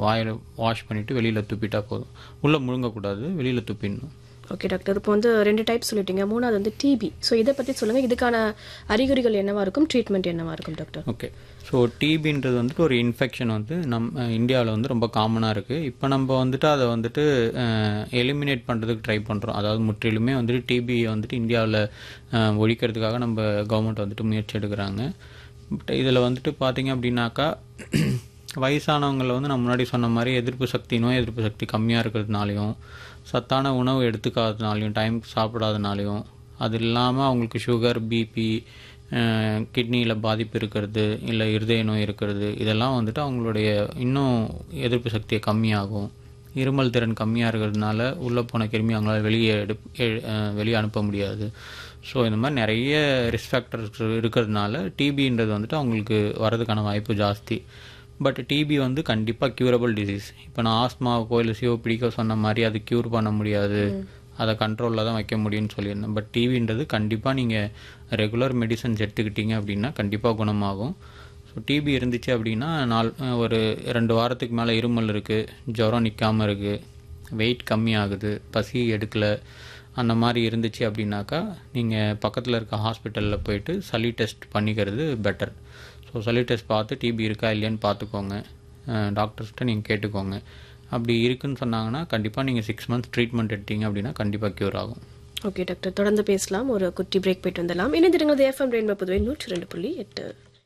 வாயில் வாஷ் பண்ணிவிட்டு வெளியில் துப்பிட்டா போதும் உள்ளே முழுங்கக்கூடாது வெளியில் துப்பிடணும் ஓகே டாக்டர் இப்போ வந்து ரெண்டு டைப் சொல்லிட்டீங்க மூணாவது வந்து டிபி ஸோ இதை பற்றி சொல்லுங்கள் இதுக்கான அறிகுறிகள் என்னவா இருக்கும் ட்ரீட்மெண்ட் என்னவா இருக்கும் டாக்டர் ஓகே ஸோ டிபின்றது வந்துட்டு ஒரு இன்ஃபெக்ஷன் வந்து நம்ம இந்தியாவில் வந்து ரொம்ப காமனாக இருக்குது இப்போ நம்ம வந்துட்டு அதை வந்துட்டு எலிமினேட் பண்ணுறதுக்கு ட்ரை பண்ணுறோம் அதாவது முற்றிலுமே வந்துட்டு டிபியை வந்துட்டு இந்தியாவில் ஒழிக்கிறதுக்காக நம்ம கவர்மெண்ட் வந்துட்டு முயற்சி எடுக்கிறாங்க பட் இதில் வந்துட்டு பார்த்தீங்க அப்படின்னாக்கா வயசானவங்களில் வந்து நான் முன்னாடி சொன்ன மாதிரி எதிர்ப்பு சக்தி நோய் எதிர்ப்பு சக்தி கம்மியாக இருக்கிறதுனாலையும் சத்தான உணவு எடுத்துக்காததுனாலையும் டைம் சாப்பிடாதனாலையும் அது இல்லாமல் அவங்களுக்கு சுகர் பிபி கிட்னியில் பாதிப்பு இருக்கிறது இல்லை இருதய நோய் இருக்கிறது இதெல்லாம் வந்துட்டு அவங்களுடைய இன்னும் எதிர்ப்பு சக்தியை கம்மியாகும் இருமல் திறன் கம்மியாக இருக்கிறதுனால உள்ளே போன கிருமி அவங்களால வெளியே எடு எ- அஹ் வெளியே அனுப்ப முடியாது ஸோ இந்த மாதிரி நிறைய ரிஸ்க் ஃபேக்டர்ஸ் இருக்கிறதுனால டிபின்றது வந்துட்டு அவங்களுக்கு வரதுக்கான வாய்ப்பு ஜாஸ்தி பட் டிபி வந்து கண்டிப்பாக க்யூரபிள் டிசீஸ் இப்போ நான் ஆஸ்மாவுக்கோ இல்லை சிஓபிடிக்கோ சொன்ன மாதிரி அது க்யூர் பண்ண முடியாது அதை கண்ட்ரோலில் தான் வைக்க முடியும்னு சொல்லியிருந்தேன் பட் டிவின்றது கண்டிப்பாக நீங்கள் ரெகுலர் மெடிசன்ஸ் எடுத்துக்கிட்டீங்க அப்படின்னா கண்டிப்பாக குணமாகும் ஸோ டிபி இருந்துச்சு அப்படின்னா நாள் ஒரு ரெண்டு வாரத்துக்கு மேலே இருமல் இருக்குது ஜுரம் நிற்காம இருக்குது வெயிட் கம்மி ஆகுது பசி எடுக்கல அந்த மாதிரி இருந்துச்சு அப்படின்னாக்கா நீங்கள் பக்கத்தில் இருக்க ஹாஸ்பிட்டலில் போயிட்டு சளி டெஸ்ட் பண்ணிக்கிறது பெட்டர் ஸோ சளி டெஸ்ட் பார்த்து டிபி இருக்கா இல்லையான்னு பார்த்துக்கோங்க டாக்டர்ஸ்கிட்ட நீங்கள் கேட்டுக்கோங்க அப்படி இருக்குன்னு சொன்னாங்கன்னா கண்டிப்பாக நீங்கள் சிக்ஸ் மந்த்ஸ் ட்ரீட்மெண்ட் எடுத்தீங்க அப்படின்னா கண்டிப்பாக க்யூர் ஆகும் ஓகே டாக்டர் தொடர்ந்து பேசலாம் ஒரு குட்டி பிரேக் போயிட்டு வந்துடலாம் இணைந்திருங்கள் எஃப்எம் ரெயின்போ புதுவை நூற்றி ரெண்டு புள்ளி எட்டு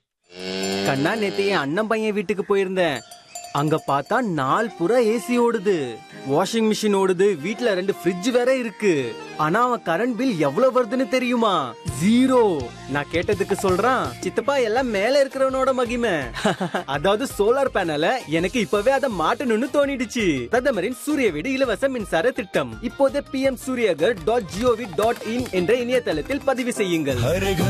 கண்ணா நேத்து என் அண்ணன் பையன் வீட்டுக்கு போயிருந்தேன் அங்க பார்த்தா நாள் புறா ஏசி ஓடுது வாஷிங் மிஷின் ஓடுது வீட்ல ரெண்டு ஃப்ரிட்ஜ் வேற இருக்கு ஆனா அவன் கரண்ட் பில் எவ்வளவு வருதுன்னு தெரியுமா ஜீரோ நான் கேட்டதுக்கு சொல்றான் சித்தப்பா எல்லாம் மேல இருக்கிறவனோட மகிமை அதாவது சோலார் பேனல எனக்கு இப்பவே அதை மாட்டணும்னு தோணிடுச்சு பிரதமரின் சூரிய வீடு இலவச மின்சார திட்டம் இப்போதே P M Suryaghar dot G O V dot in என்ற இணையதளத்தில் பதிவு செய்யுங்கள்